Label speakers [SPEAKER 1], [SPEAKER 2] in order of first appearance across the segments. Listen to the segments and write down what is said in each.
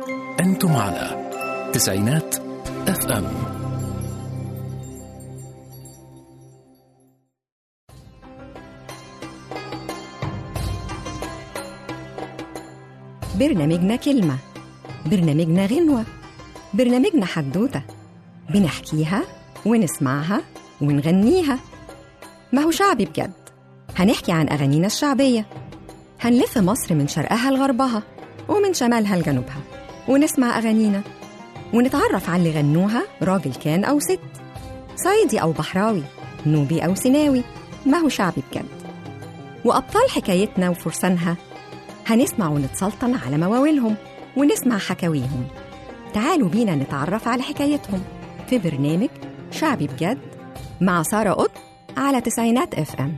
[SPEAKER 1] أنتم على تسعينات اف ام
[SPEAKER 2] برنامجنا كلمة برنامجنا غنوة برنامجنا حدوتة بنحكيها ونسمعها ونغنيها ما هو شعبي بجد هنحكي عن أغانينا الشعبية هنلف مصر من شرقها لغربها ومن شمالها لجنوبها ونسمع أغانينا ونتعرف على اللي غنوها راجل كان أو ست صعيدي أو بحراوي نوبي أو سيناوي ما هو شعبي بجد وأبطال حكايتنا وفرسانها هنسمع ونتسلطن على مواويلهم ونسمع حكاويهم تعالوا بينا نتعرف على حكايتهم في برنامج شعبي بجد مع سارة قط على تسعينات اف ام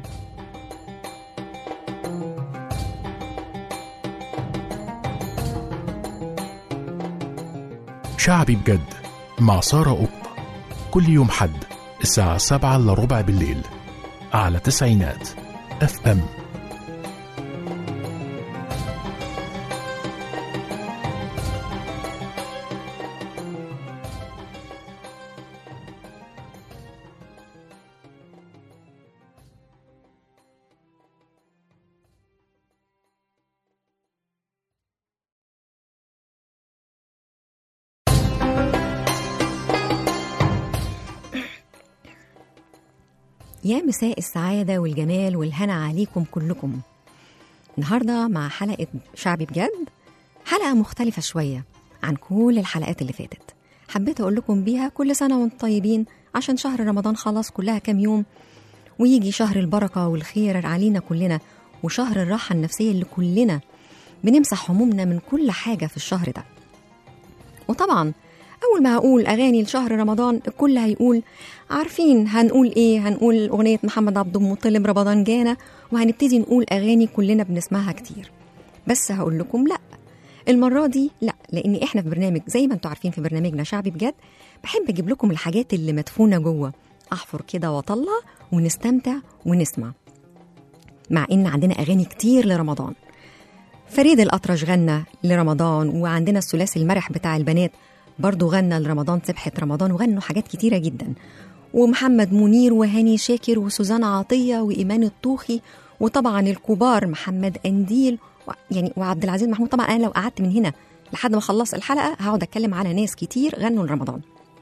[SPEAKER 1] شعبي بجد مع سارة قطة كل يوم حد الساعة سبعة إلا ربع بالليل على تسعينات اف ام
[SPEAKER 2] يا مساء السعادة والجمال والهنا عليكم كلكم النهاردة مع حلقة شعبي بجد حلقة مختلفة شوية عن كل الحلقات اللي فاتت حبيت أقول لكم بيها كل سنة وانتم طيبين عشان شهر رمضان خلاص كلها كام يوم ويجي شهر البركة والخير علينا كلنا وشهر الراحة النفسية اللي كلنا بنمسح همومنا من كل حاجة في الشهر ده وطبعا أول ما هقول أغاني لشهر رمضان الكل هيقول عارفين هنقول إيه هنقول أغنية محمد عبد المطلب رمضان جانا وهنبتدي نقول أغاني كلنا بنسمعها كتير بس هقول لكم لأ المرة دي لأ لأن إحنا في برنامج زي ما أنتوا عارفين في برنامجنا شعبي بجد بحب أجيب لكم الحاجات اللي مدفونة جوه أحفر كده وأطلع ونستمتع ونسمع مع إن عندنا أغاني كتير لرمضان فريد الأطرش غنى لرمضان وعندنا الثلاثي المرح بتاع البنات برضو غنى لرمضان سبحة رمضان وغنوا حاجات كتيرة جدا ومحمد منير وهاني شاكر وسوزان عطية وإيمان الطوخي وطبعا الكبار محمد أنديل و... يعني وعبد العزيز محمود طبعا أنا لو قعدت من هنا لحد ما أخلص الحلقة هقعد أتكلم على ناس كتير غنوا لرمضان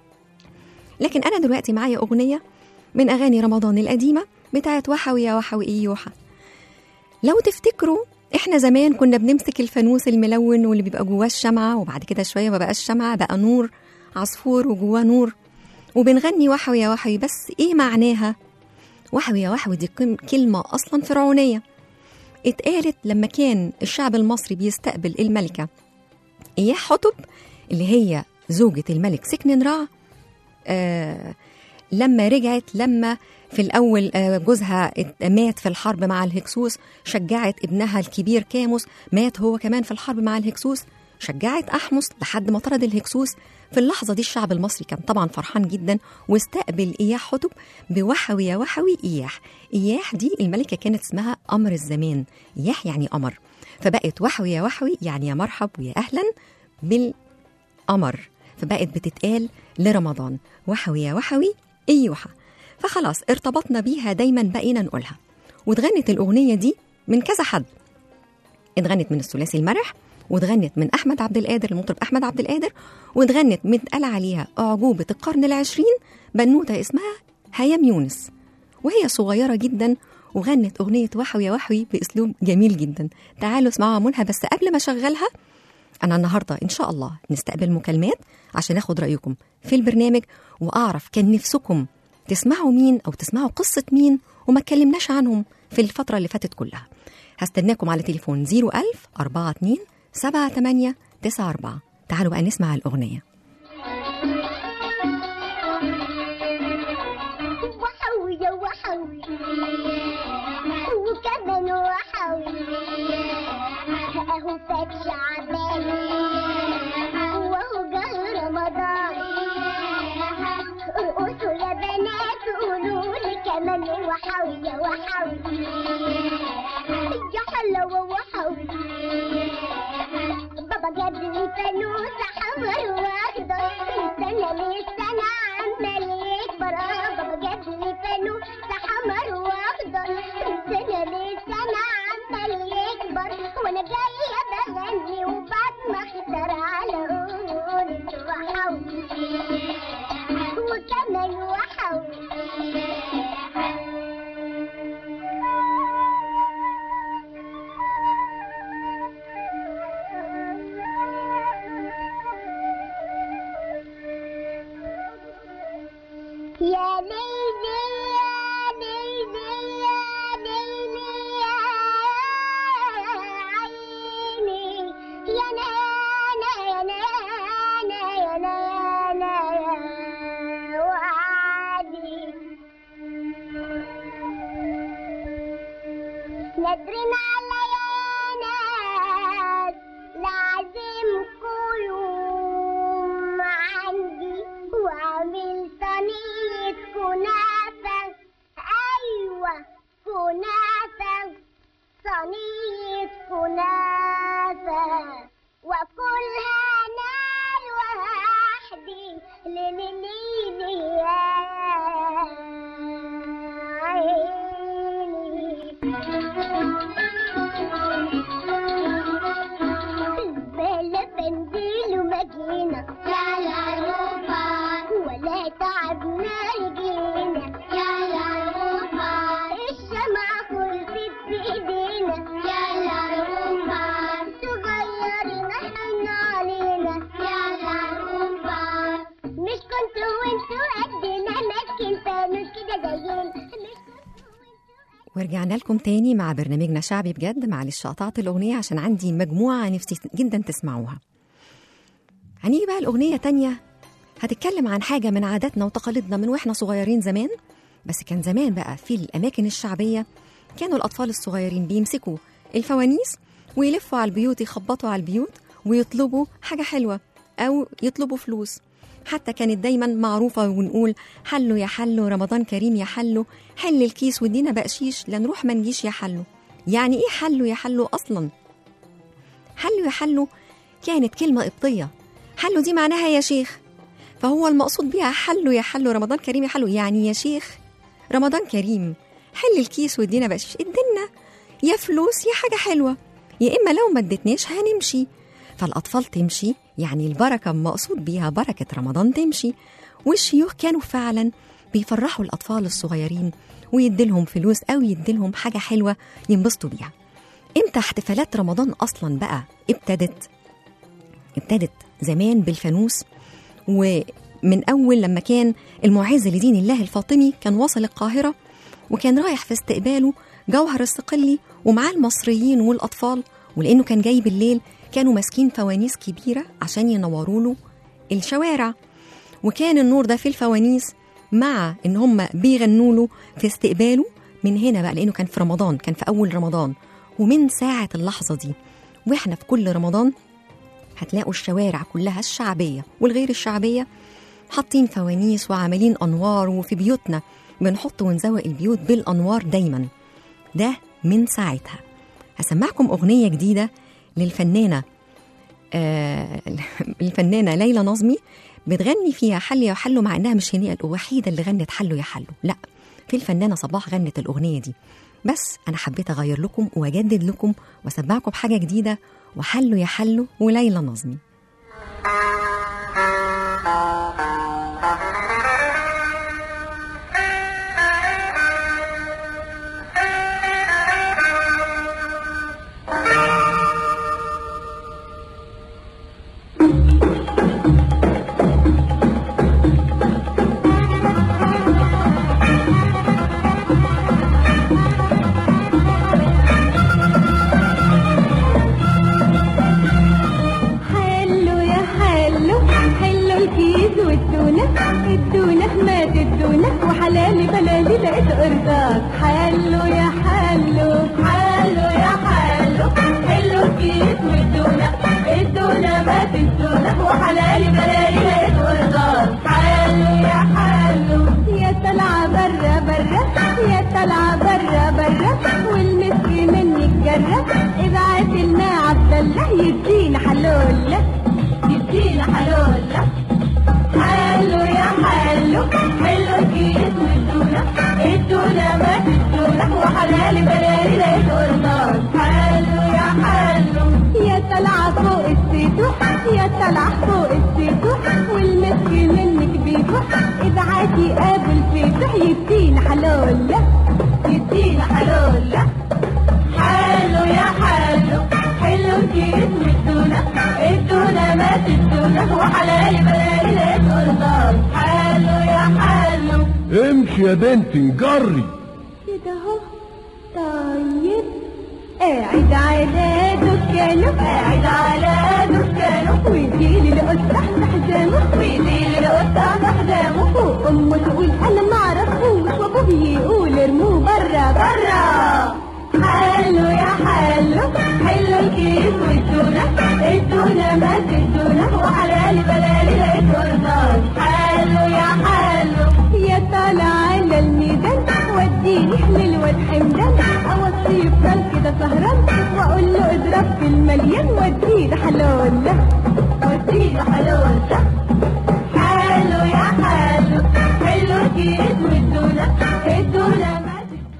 [SPEAKER 2] لكن أنا دلوقتي معايا أغنية من أغاني رمضان القديمة بتاعت وحوي يا وحوي إيه يوحى لو تفتكروا احنا زمان كنا بنمسك الفانوس الملون واللي بيبقى جواه الشمعة وبعد كده شوية ما بقاش شمعة بقى نور عصفور وجواه نور وبنغني وحوي يا وحوي بس ايه معناها وحوي يا وحوي دي كم- كلمة أصلا فرعونية اتقالت لما كان الشعب المصري بيستقبل الملكة إياح حتب اللي هي زوجة الملك سكن رع آه لما رجعت لما في الأول آه، جوزها ات- مات في الحرب مع الهكسوس شجعت ابنها الكبير كاموس مات هو كمان في الحرب مع الهكسوس شجعت أحمس لحد ما طرد الهكسوس في اللحظة دي الشعب المصري كان طبعا فرحان جدا واستقبل إياح حتب بوحوي يا وحوي إياح إياح دي الملكة كانت اسمها أمر الزمان إياح يعني أمر فبقت وحوي يا وحوي يعني يا مرحب ويا أهلا بالقمر فبقت بتتقال لرمضان وحوي يا وحوي إيوحى فخلاص ارتبطنا بيها دايما بقينا نقولها واتغنت الأغنية دي من كذا حد اتغنت من الثلاثي المرح واتغنت من أحمد عبد القادر المطرب أحمد عبد القادر واتغنت من قال عليها أعجوبة القرن العشرين بنوتة اسمها هيام يونس وهي صغيرة جدا وغنت أغنية وحوي يا وحوي بأسلوب جميل جدا تعالوا اسمعوها منها بس قبل ما أشغلها أنا النهاردة إن شاء الله نستقبل مكالمات عشان أخد رأيكم في البرنامج وأعرف كان نفسكم تسمعوا مين أو تسمعوا قصة مين وما اتكلمناش عنهم في الفترة اللي فاتت كلها هستناكم على تليفون 01000 42 78 94 تعالوا بقى نسمع الأغنية
[SPEAKER 3] وحوي يا وحوي وكمان وحوي اهو فات شعبان واهو جه رمضان ارقصوا يا بنات قولوا لي كمان وحوي يا وحوي يا حلوة وحوي بابا جاب لي فانوس احمر واخضر من سنه للسنه عمال يكبر اه بابا جاب لي فانوس احمر واخضر من سنه للسنه عمال يكبر وانا جايه بغني وبعد ما اختار على قولة وحوي وكمان وحوي يا ليلي يا ليلي يا ليلي يا عيني يا نانا يا نانا يا نانا يا وعدي نادرين على يا ناس لازمكوا يوم عندي وعامل صينية كنافة أيوة كنافة صينية كنافة وكلها نار وحدي لليلي يا عيني بلا بنزل ومجينا يا لا روبان ولا تعبنا رجينا يا لا روبان الشمعة خلصت بايدينا يا لا روبان صغيرين احنا علينا يا لا روبان مش كنتوا وانتوا قدنا لكن فانوس كده زينا مش كنتوا وانتوا
[SPEAKER 2] ورجعنا لكم تاني مع برنامجنا شعبي بجد معلش قطعت الأغنية عشان عندي مجموعة نفسي جدا تسمعوها هنيجي بقى الأغنية تانية هتتكلم عن حاجة من عاداتنا وتقاليدنا من وإحنا صغيرين زمان بس كان زمان بقى في الأماكن الشعبية كانوا الأطفال الصغيرين بيمسكوا الفوانيس ويلفوا على البيوت يخبطوا على البيوت ويطلبوا حاجة حلوة أو يطلبوا فلوس حتى كانت دايما معروفة ونقول حلو يا حلو رمضان كريم يا حلو حل الكيس وادينا بقشيش لا نروح ما نجيش يا حلو يعني ايه حلو يا حلو اصلا حلو يا حلو كانت كلمة قبطية حلو دي معناها يا شيخ فهو المقصود بيها حلو يا حلو رمضان كريم يا حلو يعني يا شيخ رمضان كريم حل الكيس وادينا بقشيش ادينا يا فلوس يا حاجة حلوة يا إما لو ما ادتناش هنمشي فالأطفال تمشي يعني البركة مقصود بيها بركة رمضان تمشي والشيوخ كانوا فعلا بيفرحوا الأطفال الصغيرين ويديلهم فلوس أو يديلهم حاجة حلوة ينبسطوا بيها امتى احتفالات رمضان أصلا بقى ابتدت ابتدت زمان بالفانوس ومن أول لما كان المعز لدين الله الفاطمي كان وصل القاهرة وكان رايح في استقباله جوهر الصقلي ومعاه المصريين والأطفال ولأنه كان جاي بالليل كانوا ماسكين فوانيس كبيرة عشان ينوروا له الشوارع وكان النور ده في الفوانيس مع ان هم بيغنوا له في استقباله من هنا بقى لانه كان في رمضان كان في اول رمضان ومن ساعه اللحظه دي واحنا في كل رمضان هتلاقوا الشوارع كلها الشعبيه والغير الشعبيه حاطين فوانيس وعاملين انوار وفي بيوتنا بنحط ونزوق البيوت بالانوار دايما ده من ساعتها هسمعكم اغنيه جديده للفنانه آه الفنانه ليلى نظمي بتغني فيها حل يا حلو مع انها مش هي الوحيده اللي غنت حلو يا حلو لا في الفنانه صباح غنت الاغنيه دي بس انا حبيت اغير لكم واجدد لكم واسمعكم حاجه جديده وحلو يا حلو وليلى نظمي
[SPEAKER 4] حلو يا حلو حلو الكيس والدونة الدونة ما تدونة وحلالي بلالي لقيت قرطاس حلو يا حلو حلو يا حلو حلو الكيس والدونة الدونة ما تدونة وحلالي بلالي لقيت قرطاس حلو يا حلو يا طالعة برا برا يا طالعة برا برا والمسك منك جرة ابعت لنا عبد الله يدينا حل حلولة يدينا حلولة حلو يا حلو حلو الكيس والدونة الدونة ما تدونة وحلال بلالي لقيت قرطاس حلو يا حلو يا طلعة فوق السيتو يا طلعة فوق السيتو والمسك منك بيكو ابعتي ابو الفتح يدينا حلولة يدينا حلولة حلو يا حلو حلو الكيس والدونة الدونة ما تدونة وحلال بلالي لقيت قرطاس حلو يا حلو
[SPEAKER 5] امشي يا بنتي نجري
[SPEAKER 4] كده اهو طيب قاعد على دكانه قاعد على دكانه ويديلي القطة حزامه ويديلي القطة حزامه وامه تقول انا ما اعرفوش وابوه يقول ارموه برا برا حلو يا حلو حلو الكيس والدونة الدونة ما تدونة وحلال بلالي لقيت قرطاس حلو يا حلو يا طالع على الميدان وديني للواد حمدان اوصي يفضل كده سهران واقول له اضرب في المليان وديني حلولة وديني حلولة حلو يا حلو حلو الكيس والدونة الدونة ما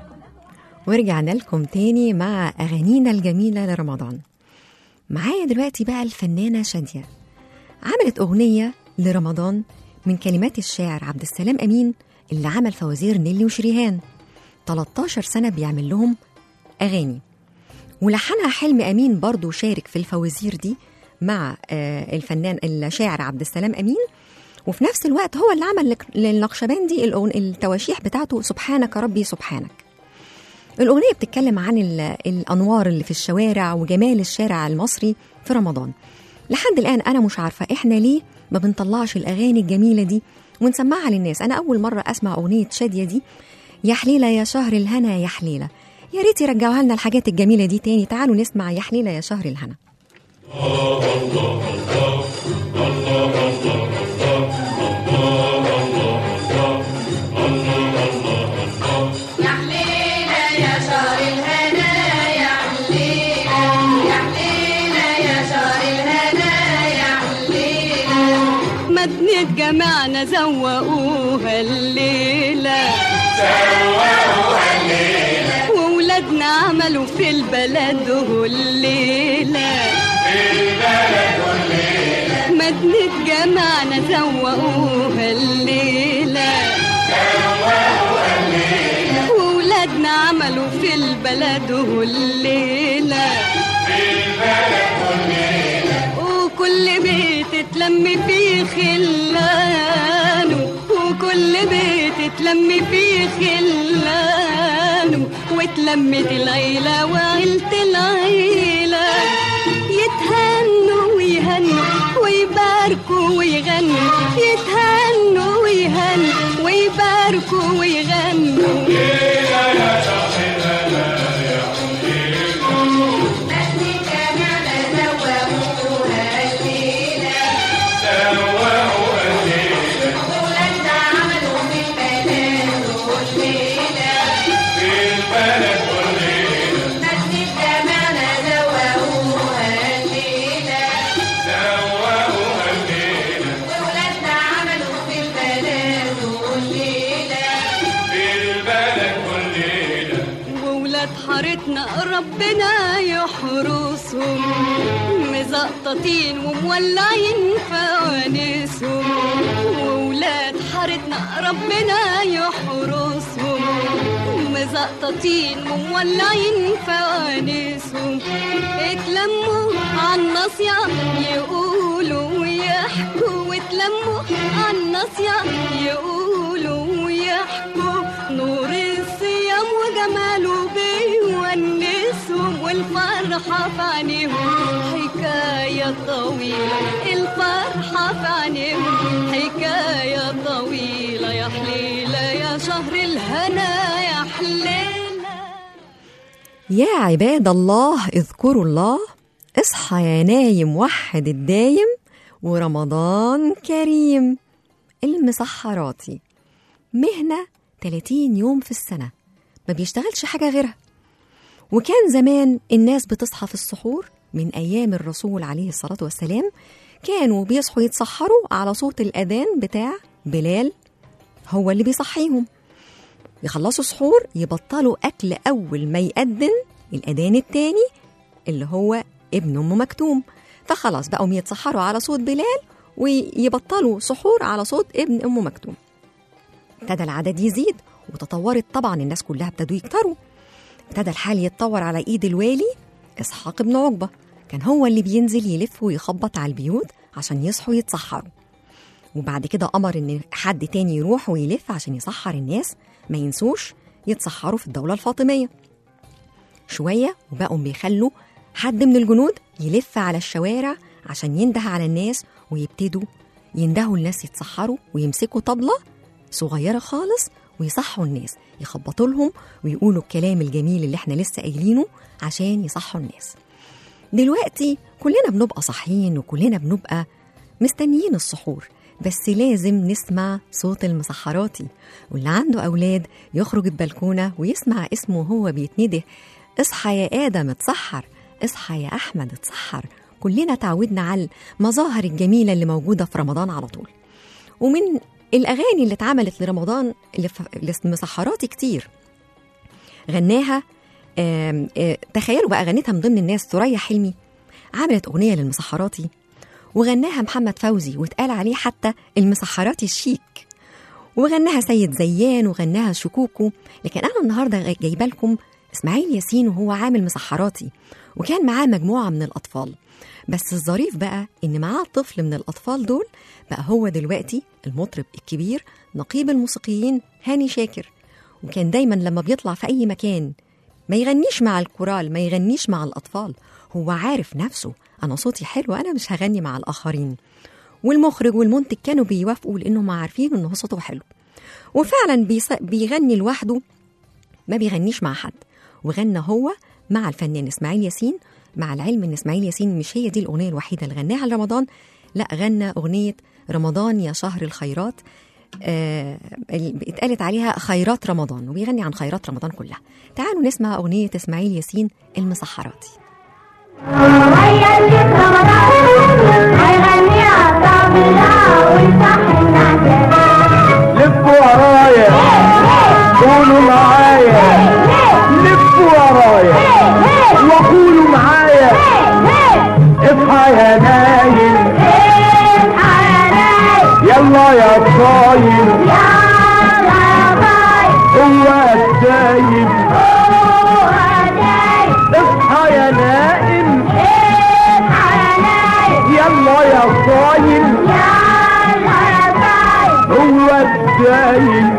[SPEAKER 2] ورجعنا لكم تاني مع أغانينا الجميلة لرمضان معايا دلوقتي بقى الفنانة شادية عملت أغنية لرمضان من كلمات الشاعر عبد السلام أمين اللي عمل فوازير نيلي وشريهان 13 سنة بيعمل لهم أغاني ولحنها حلم أمين برضو شارك في الفوازير دي مع آه، الفنان الشاعر عبد السلام أمين وفي نفس الوقت هو اللي عمل لك- للنقشبندي الأغن- التواشيح بتاعته سبحانك ربي سبحانك الأغنية بتتكلم عن ال- الأنوار اللي في الشوارع وجمال الشارع المصري في رمضان لحد الآن أنا مش عارفة إحنا ليه ما بنطلعش الأغاني الجميلة دي ونسمعها للناس أنا أول مرة أسمع أغنية شادية دي يا حليلة يا شهر الهنا يا حليلة يا ريت يرجعوها لنا الحاجات الجميلة دي تاني تعالوا نسمع يا حليلة يا شهر الهنا
[SPEAKER 4] مدنة جمعنا زوقوها الليلة زوقوها الليلة وولادنا عملوا في البلد الليلة في البلد الليلة مدنة جمعنا زوقوها الليلة زوقوها الليلة وولادنا عملوا في البلد الليلة وكل بيت اتلم فيه خلانه وكل بيت اتلم فيه خلانه واتلمت العيلة وعيلة العيلة يتهنوا ويهنوا ويباركوا ويغنوا يتهنوا ويهنوا ويباركوا ويغنوا وولاد حارتنا ربنا يحرسهم مزقططين ومولعين فوانيسهم وولاد حارتنا ربنا يحرسهم مزقططين ومولعين فوانيسهم اتلموا عالناصية يقولوا ويحكوا واتلموا عالناصية يقولوا ويحكوا نور الصيام وجماله بيونسهم والفرحة في عينيهم حكاية طويلة الفرحة في عينيهم حكاية طويلة يا حليلة يا شهر الهنا يا حليلة
[SPEAKER 2] يا عباد الله اذكروا الله اصحى يا نايم وحد الدايم ورمضان كريم المسحراتي مهنة 30 يوم في السنة ما بيشتغلش حاجة غيرها وكان زمان الناس بتصحى في السحور من أيام الرسول عليه الصلاة والسلام كانوا بيصحوا يتسحروا على صوت الأذان بتاع بلال هو اللي بيصحيهم يخلصوا سحور يبطلوا أكل أول ما يأذن الأذان التاني اللي هو ابن أم مكتوم فخلاص بقوا يتسحروا على صوت بلال ويبطلوا سحور على صوت ابن أم مكتوم ابتدى العدد يزيد وتطورت طبعا الناس كلها ابتدوا يكتروا ابتدى الحال يتطور على ايد الوالي اسحاق بن عقبه كان هو اللي بينزل يلف ويخبط على البيوت عشان يصحوا يتسحروا وبعد كده امر ان حد تاني يروح ويلف عشان يسحر الناس ما ينسوش يتسحروا في الدوله الفاطميه شويه وبقوا بيخلوا حد من الجنود يلف على الشوارع عشان ينده على الناس ويبتدوا يندهوا الناس يتسحروا ويمسكوا طبله صغيره خالص ويصحوا الناس يخبطوا لهم ويقولوا الكلام الجميل اللي احنا لسه قايلينه عشان يصحوا الناس دلوقتي كلنا بنبقى صاحيين وكلنا بنبقى مستنيين السحور بس لازم نسمع صوت المسحراتي واللي عنده أولاد يخرج البلكونة ويسمع اسمه وهو بيتنده اصحى يا آدم اتسحر اصحى يا أحمد اتسحر كلنا تعودنا على المظاهر الجميلة اللي موجودة في رمضان على طول ومن الأغاني اللي اتعملت لرمضان اللي في مسحراتي كتير غناها آم، آه، تخيلوا بقى غنتها من ضمن الناس ثريا حلمي عملت أغنية للمسحراتي وغناها محمد فوزي واتقال عليه حتى المسحراتي الشيك وغناها سيد زيان وغناها شكوكو لكن أنا النهاردة جايبة لكم إسماعيل ياسين وهو عامل مسحراتي وكان معاه مجموعة من الأطفال بس الظريف بقى إن معاه طفل من الأطفال دول بقى هو دلوقتي المطرب الكبير نقيب الموسيقيين هاني شاكر وكان دايما لما بيطلع في أي مكان ما يغنيش مع الكورال ما يغنيش مع الأطفال هو عارف نفسه أنا صوتي حلو أنا مش هغني مع الآخرين والمخرج والمنتج كانوا بيوافقوا لأنهم عارفين إن هو صوته حلو وفعلا بيص... بيغني لوحده ما بيغنيش مع حد وغنى هو مع الفنان إسماعيل ياسين مع العلم إن إسماعيل ياسين مش هي دي الأغنية الوحيدة اللي غناها لرمضان لا غنى أغنية رمضان يا شهر الخيرات آه اللي اتقالت عليها خيرات رمضان وبيغني عن خيرات رمضان كلها تعالوا نسمع أغنية إسماعيل ياسين المسحراتي
[SPEAKER 3] هيا الشيخ رمضان هيغني الطبلة ويصحي الناس
[SPEAKER 5] لفوا ورايا قولوا معايا لفوا ورايا وقولوا معايا اصحى يا نايم يلا يا صايم هو السايب اصحى يا نائم يلا يا صايم هو السايب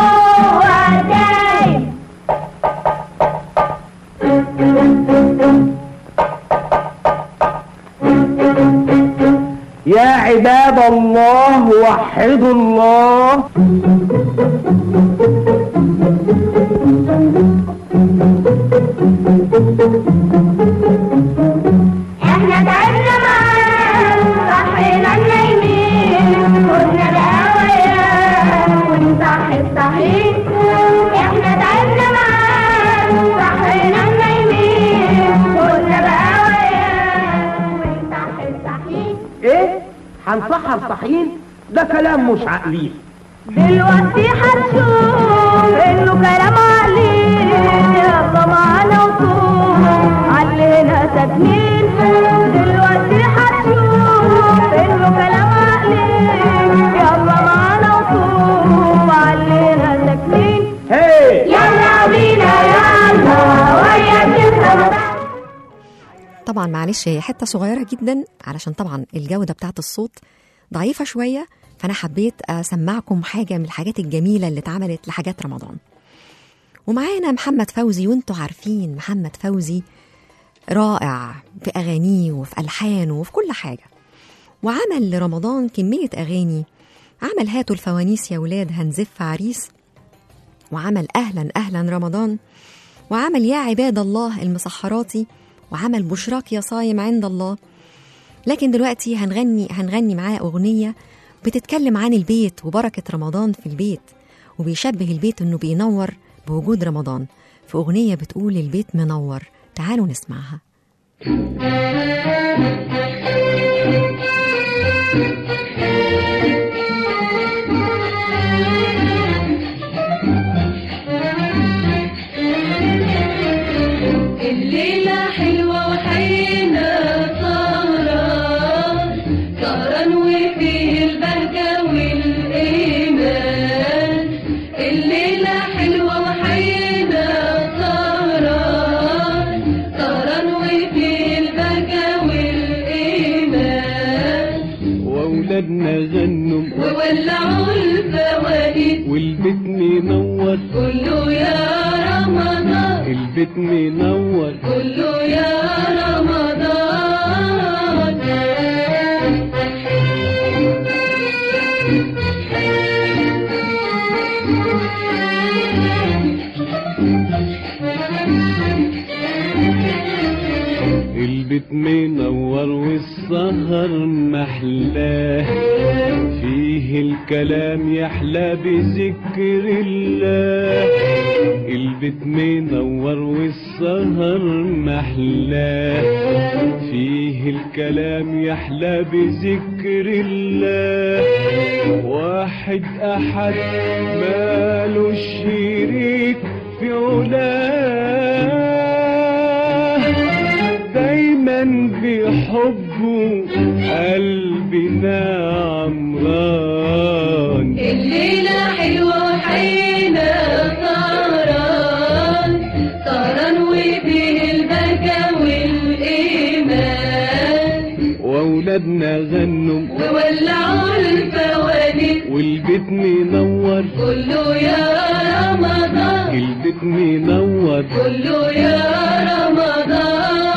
[SPEAKER 5] يا عباد الله وحدوا الله
[SPEAKER 3] احنا تعبنا معاك صحينا النايمين كنا الهوايا ونصحي الصحيح احنا تعبنا معاك صحينا النايمين كنا الهوايا ونصحي الصحيح
[SPEAKER 5] ايه هنصحر صحيين ده كلام مش عقلي
[SPEAKER 4] دلوقتي هتشوف انه كلام عليك يلا معانا وصوم علينا ساكنين دلوقتي هتشوف انه كلام عليك يلا معانا وصوم علينا ساكنين
[SPEAKER 5] هي
[SPEAKER 3] يلا بينا يلا ويا الشيخ رمضان
[SPEAKER 2] طبعا معلش هي حته صغيره جدا علشان طبعا الجوده بتاعت الصوت ضعيفه شويه فانا حبيت اسمعكم حاجه من الحاجات الجميله اللي اتعملت لحاجات رمضان ومعانا محمد فوزي وانتوا عارفين محمد فوزي رائع في اغانيه وفي الحانه وفي كل حاجه وعمل لرمضان كميه اغاني عمل هاتوا الفوانيس يا ولاد هنزف عريس وعمل اهلا اهلا رمضان وعمل يا عباد الله المسحراتي وعمل بشراك يا صايم عند الله لكن دلوقتي هنغني هنغني معاه أغنية بتتكلم عن البيت وبركة رمضان في البيت وبيشبه البيت إنه بينور بوجود رمضان في أغنية بتقول البيت منور تعالوا نسمعها
[SPEAKER 4] الليلة حلوة وحينا سهران سهران وفيه البهجة والإيمان الليلة حلوة وحينا سهران سهران وفيه البهجة والإيمان
[SPEAKER 6] واولادنا غنوا
[SPEAKER 4] وولعوا الفوانيس
[SPEAKER 6] والبيت منور
[SPEAKER 4] كله يا رمضان
[SPEAKER 6] البيت منور
[SPEAKER 4] كله يا رمضان
[SPEAKER 6] البيت منور والسهر محلاه فيه الكلام يحلى بذكر الله البيت منور والسهر محلاه فيه الكلام يحلى بذكر الله واحد احد ماله شريك في علاه دايما بحبه قلبنا عمران
[SPEAKER 4] الليلة حلوة وحينا سهران سهران وفيه البهجة والإيمان
[SPEAKER 6] واولادنا غنوا
[SPEAKER 4] وولعوا الفوانيس
[SPEAKER 6] والبيت منور
[SPEAKER 4] كله يا رمضان
[SPEAKER 6] البيت منور
[SPEAKER 4] كله يا رمضان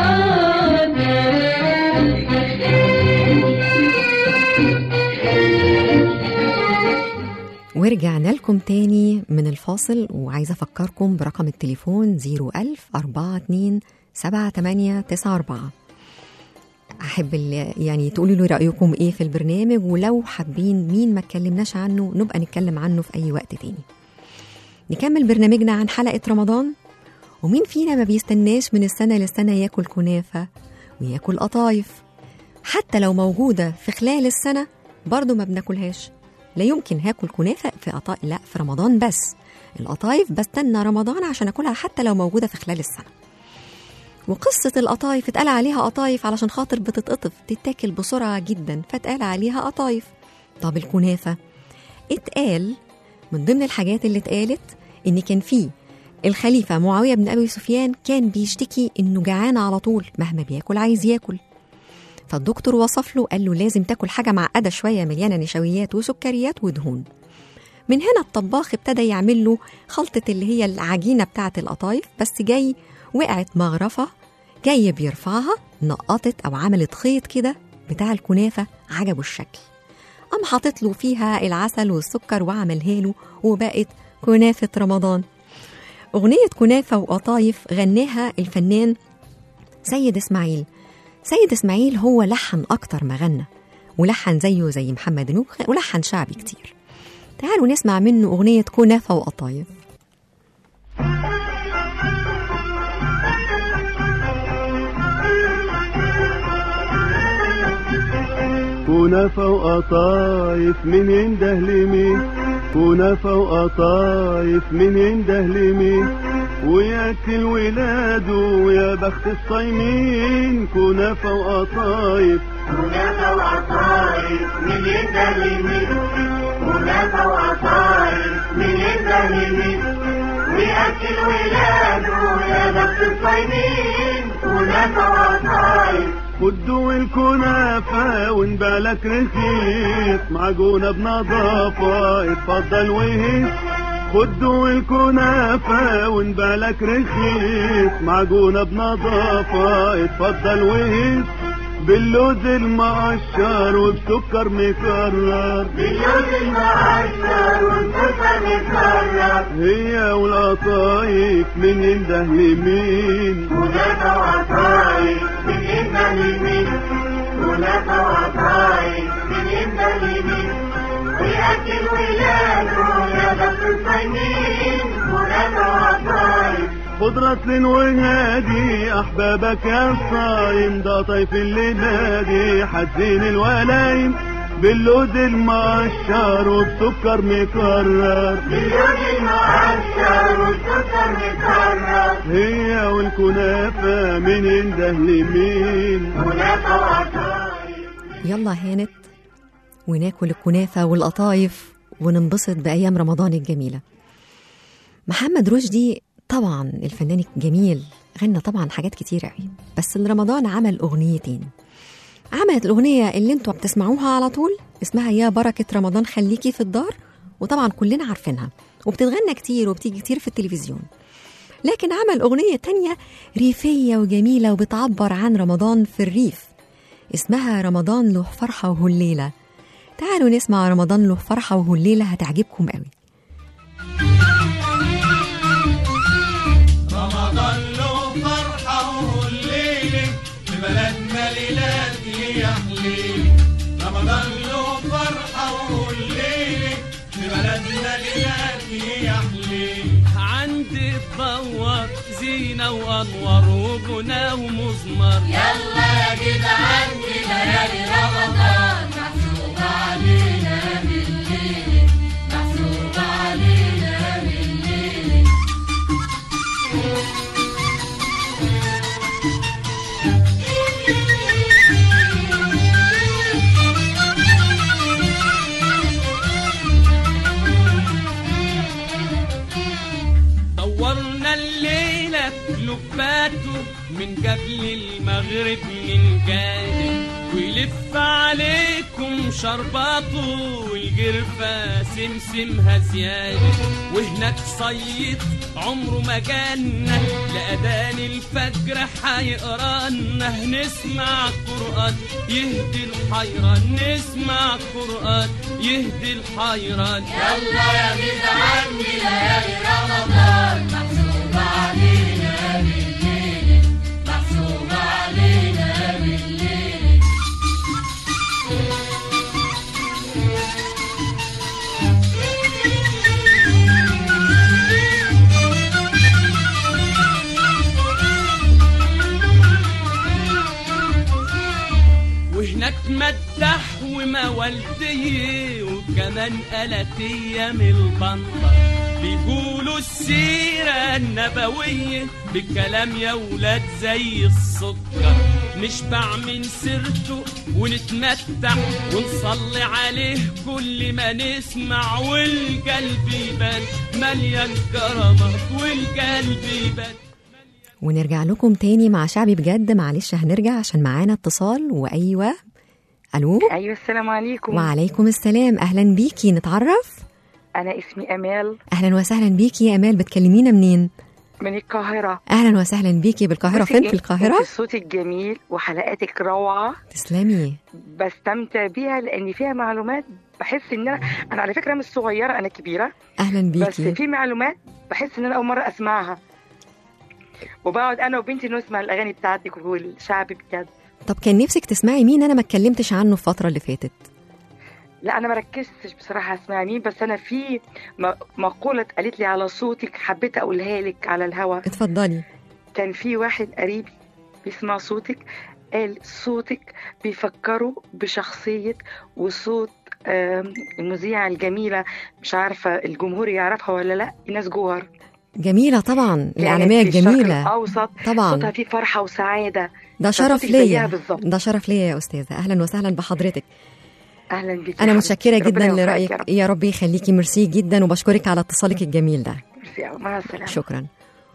[SPEAKER 2] ورجعنا لكم تاني من الفاصل وعايزة أفكركم برقم التليفون 01000 42 7894 أحب ال- يعني تقولوا لي رأيكم إيه في البرنامج ولو حابين مين ما اتكلمناش عنه نبقى نتكلم عنه في أي وقت تاني نكمل برنامجنا عن حلقة رمضان ومين فينا ما بيستناش من السنة للسنة ياكل كنافة وياكل قطايف حتى لو موجودة في خلال السنة برضه ما بناكلهاش لا يمكن هاكل كنافة في قطايف لا في رمضان بس القطايف بستنى رمضان عشان اكلها حتى لو موجودة في خلال السنة وقصة القطايف اتقال عليها قطايف علشان خاطر بتتقطف تتاكل بسرعة جدا فاتقال عليها قطايف طب الكنافة اتقال من ضمن الحاجات اللي اتقالت ان كان في الخليفة معاوية بن أبي سفيان كان بيشتكي إنه جعان على طول مهما بياكل عايز ياكل فالدكتور وصف له قال له لازم تاكل حاجة معقدة شوية مليانة نشويات وسكريات ودهون من هنا الطباخ ابتدى يعمل له خلطة اللي هي العجينة بتاعة القطايف بس جاي وقعت مغرفة جاي بيرفعها نقطت أو عملت خيط كده بتاع الكنافة عجبه الشكل قام حاطط له فيها العسل والسكر وعملها له وبقت كنافة رمضان أغنية كنافة وقطايف غناها الفنان سيد إسماعيل سيد إسماعيل هو لحن أكتر ما غنى ولحن زيه زي محمد نوح ولحن شعبي كتير تعالوا نسمع منه أغنية كنافة وقطايف
[SPEAKER 6] كنافة وقطايف من عنده لمين كنافة وقطايف من عنده لمين وياكل ولاده ويا بخت الصايمين كنافة وقطايف
[SPEAKER 3] كنافة وعصاير من يده اليمين كنافة وعصاير من يده اليمين ويأكل ولاده يا بخت الصايمين كنافة وعصاير
[SPEAKER 6] خدوا الكنافة ونبالك رخيص معجونة بنظافة اتفضل وهيس خدوا الكنافة ونبالك رخيص معجونة بنظافة اتفضل وهيس باللوز المقشر وبسكر مكرر
[SPEAKER 3] باللوز المعشر والسكر مكرر
[SPEAKER 6] هي والقطايف من ينده لمين
[SPEAKER 3] كنافة وعصاير من يده اليمين كنافة وعصاير من يده اليمين ويأكل ولاده يا بخت الصايمين كنافة وعصاير
[SPEAKER 6] خد رسل وهادي احبابك يا صايم ده طيف اللي نادي حزين الولايم باللوز المقشر وبسكر مكرر باللوز المقشر وبسكر مكرر هي والكنافة من ينده لمين كنافة وعصاير
[SPEAKER 2] يلا هانت وناكل الكنافة والقطايف وننبسط بأيام رمضان الجميلة محمد رشدي طبعا الفنان الجميل غنى طبعا حاجات كتير قوي بس رمضان عمل أغنيتين عملت الأغنية اللي انتوا بتسمعوها على طول اسمها يا بركة رمضان خليكي في الدار وطبعا كلنا عارفينها وبتتغنى كتير وبتيجي كتير في التلفزيون لكن عمل أغنية تانية ريفية وجميلة وبتعبر عن رمضان في الريف اسمها رمضان له فرحة وهليلة تعالوا نسمع رمضان له فرحة وهليلة هتعجبكم قوي
[SPEAKER 7] رمضان له فرحة والليلة في بلدنا ليلات يا حليل رمضان له فرحة والليلة في بلدنا ليلات يا حليل عندي تدور زينة وأنوار وغنى ومزمر يلا يا جدعان في ليالي رمضان محسوب علينا بالليل محسوب علينا بالليل دورنا الليلة لباته من قبل المغرب من جاده ويلف عليكم شرباته والجرفة سمسمها زيادة وهناك صيد عمره ما جانا لأذان الفجر حيقرانا نسمع قرآن يهدي الحيران نسمع قرآن يهدي الحيران يلا يا جدعان ليالي رمضان محسوب علينا بالليل محسوب علينا بالليل وهناك مدح وموالدية وكمان قلتية من البنطة بيقولوا السيرة النبوية بالكلام يا ولاد زي السكر نشبع من سيرته ونتمتع ونصلي عليه كل ما نسمع والقلب يبان مليان كرامات والقلب يبان
[SPEAKER 2] ونرجع لكم تاني مع شعبي بجد معلش هنرجع عشان معانا اتصال وايوه الو
[SPEAKER 8] ايوه السلام عليكم
[SPEAKER 2] وعليكم السلام اهلا بيكي نتعرف
[SPEAKER 8] انا اسمي امال
[SPEAKER 2] اهلا وسهلا بيكي يا امال بتكلمينا منين
[SPEAKER 8] من القاهره
[SPEAKER 2] اهلا وسهلا بيكي بالقاهره
[SPEAKER 8] بصي،
[SPEAKER 2] فين في
[SPEAKER 8] انت-
[SPEAKER 2] القاهره
[SPEAKER 8] انت صوتك جميل وحلقاتك روعه
[SPEAKER 2] تسلمي
[SPEAKER 8] بستمتع بيها لان فيها معلومات بحس ان انا انا على فكره مش صغيره انا كبيره
[SPEAKER 2] اهلا
[SPEAKER 8] بس
[SPEAKER 2] بيكي
[SPEAKER 8] في معلومات بحس ان انا اول مره اسمعها وبقعد انا وبنتي نسمع الاغاني بتاعتك والشعب بجد
[SPEAKER 2] طب كان نفسك تسمعي مين انا ما اتكلمتش عنه الفتره اللي فاتت
[SPEAKER 8] لا انا ما ركزتش بصراحه اسمع مين بس انا في م- مقوله اتقالت لي على صوتك حبيت اقولها لك على الهوا
[SPEAKER 2] اتفضلي
[SPEAKER 8] كان في واحد قريبي بيسمع صوتك قال صوتك بيفكروا بشخصية وصوت آم، المذيعة الجميلة مش عارفة الجمهور يعرفها ولا لا إيناس جوهر
[SPEAKER 2] جميلة طبعا
[SPEAKER 8] كانت
[SPEAKER 2] الإعلامية
[SPEAKER 8] في الشرق
[SPEAKER 2] الجميلة
[SPEAKER 8] الأوسط
[SPEAKER 2] طبعا
[SPEAKER 8] صوتها فيه فرحة وسعادة
[SPEAKER 2] ده شرف
[SPEAKER 8] فصوتك زيها
[SPEAKER 2] ليا
[SPEAKER 8] بالظبط.
[SPEAKER 2] ده شرف ليا يا أستاذة أهلا وسهلا بحضرتك
[SPEAKER 8] أهلا بك يا
[SPEAKER 2] أنا
[SPEAKER 8] حبيبتي.
[SPEAKER 2] متشكرة
[SPEAKER 8] ربنا
[SPEAKER 2] جدا
[SPEAKER 8] يوفقك
[SPEAKER 2] لرأيك
[SPEAKER 8] يا رب.
[SPEAKER 2] يا رب يخليكي ميرسي جدا وبشكرك على اتصالك الجميل ده
[SPEAKER 8] ميرسي أوي. مع السلامة
[SPEAKER 2] شكرا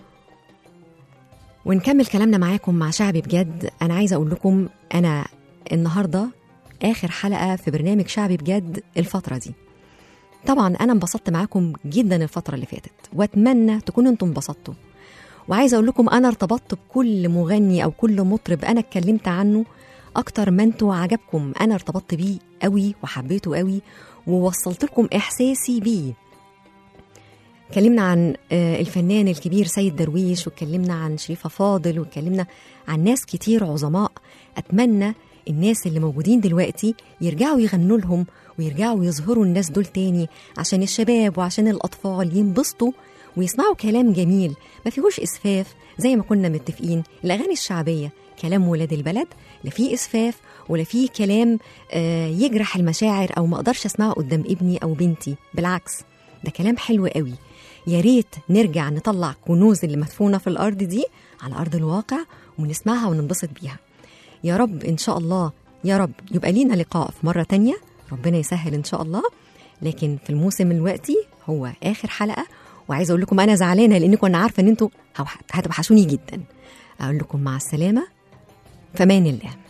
[SPEAKER 2] ونكمل كلامنا معاكم مع شعبي بجد أنا عايزة أقول لكم أنا النهاردة آخر حلقة في برنامج شعبي بجد الفترة دي طبعا أنا انبسطت معاكم جدا الفترة اللي فاتت وأتمنى تكونوا أنتم انبسطتوا وعايزة أقول لكم أنا ارتبطت بكل مغني أو كل مطرب أنا اتكلمت عنه أكتر ما أنتوا عجبكم أنا ارتبطت بيه قوي وحبيته قوي ووصلت لكم إحساسي بيه اتكلمنا عن آه، الفنان الكبير سيد درويش واتكلمنا عن شريفة فاضل واتكلمنا عن ناس كتير عظماء أتمنى الناس اللي موجودين دلوقتي يرجعوا يغنوا لهم ويرجعوا يظهروا الناس دول تاني عشان الشباب وعشان الأطفال ينبسطوا ويسمعوا كلام جميل ما فيهوش اسفاف زي ما كنا متفقين الاغاني الشعبيه كلام ولاد البلد لا فيه اسفاف ولا فيه كلام آه، يجرح المشاعر او ما اقدرش اسمعه قدام ابني او بنتي بالعكس ده كلام حلو قوي يا ريت نرجع نطلع كنوز اللي مدفونه في الارض دي على ارض الواقع ونسمعها وننبسط بيها يا رب ان شاء الله يا رب يبقى لينا لقاء في مره تانية ربنا يسهل ان شاء الله لكن في الموسم الوقتي هو اخر حلقه وعايزه اقول لكم انا زعلانه لانكم انا عارفه ان انتوا هتوحشوني جدا اقول لكم مع السلامه فمان الله